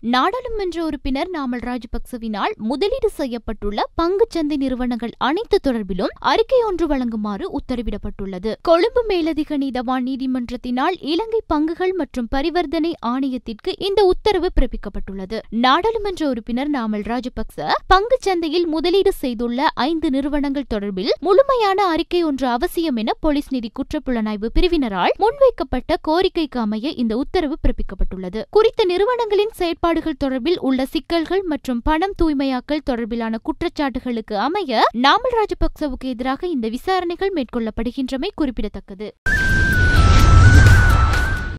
நாடாளுமன்ற உறுப்பினர் நாமல் ராஜபக்சவினால் முதலீடு செய்யப்பட்டுள்ள பங்குச்சந்தை நிறுவனங்கள் அனைத்து தொடர்பிலும் அறிக்கை ஒன்று வழங்குமாறு உத்தரவிடப்பட்டுள்ளது கொழும்பு மேலதிக நீதவான் நீதிமன்றத்தினால் இலங்கை பங்குகள் மற்றும் பரிவர்த்தனை ஆணையத்திற்கு இந்த உத்தரவு பிறப்பிக்கப்பட்டுள்ளது நாடாளுமன்ற உறுப்பினர் நாமல் ராஜபக்ச பங்குச் சந்தையில் முதலீடு செய்துள்ள ஐந்து நிறுவனங்கள் தொடர்பில் முழுமையான அறிக்கை ஒன்று அவசியம் என போலீஸ் நிதி குற்றப்புலனாய்வு பிரிவினரால் முன்வைக்கப்பட்ட கோரிக்கைக்கு அமைய இந்த உத்தரவு பிறப்பிக்கப்பட்டுள்ளது குறித்த நிறுவனங்களின் செயற்பாடுகள் தொடர்பில் உள்ள சிக்கல்கள் மற்றும் பணம் தூய்மையாக்கல் தொடர்பிலான குற்றச்சாட்டுகளுக்கு அமைய நாமல் ராஜபக்சவுக்கு எதிராக இந்த விசாரணைகள் மேற்கொள்ளப்படுகின்றமை குறிப்பிடத்தக்கது